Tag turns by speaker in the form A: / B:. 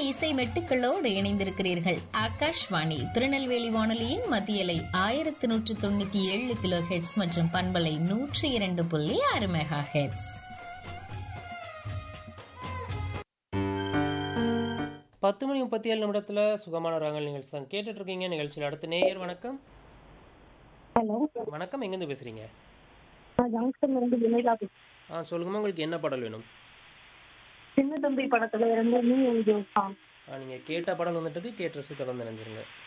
A: இசை மெட்டுக்களோடு இணைந்திருக்கிறீர்கள் ஆகாஷ்வாணி திருநெல்வேலி வானொலியின் மத்தியலை ஆயிரத்தி நூற்று தொண்ணூத்தி ஏழு கிலோ ஹெட்ஸ் மற்றும் பண்பலை நூற்றி இரண்டு புள்ளி ஆறு மெகா ஹெட்ஸ்
B: பத்து மணி முப்பத்தி ஏழு நிமிடத்தில் சுகமான ராங்கல் நிகழ்ச்சி தான் கேட்டுட்டு இருக்கீங்க நிகழ்ச்சியில் அடுத்த நேயர் வணக்கம்
C: ஹலோ
B: வணக்கம் எங்கேருந்து பேசுகிறீங்க
C: நான் ஜங்ஷன்ல இருந்து வினிதா பேசுறேன்.
B: ஆ சொல்லுங்கம்மா உங்களுக்கு என்ன பாடல் வேணும்
C: சின்ன தம்பி படத்துல இருந்து நீ எங்கேயோ சாங்
B: ஆ நீங்கள் கேட்ட பாடல் வந்துட்டு இருக்கு கேட்ட ரசி தொடர்ந்து நினைஞ்சிருங்க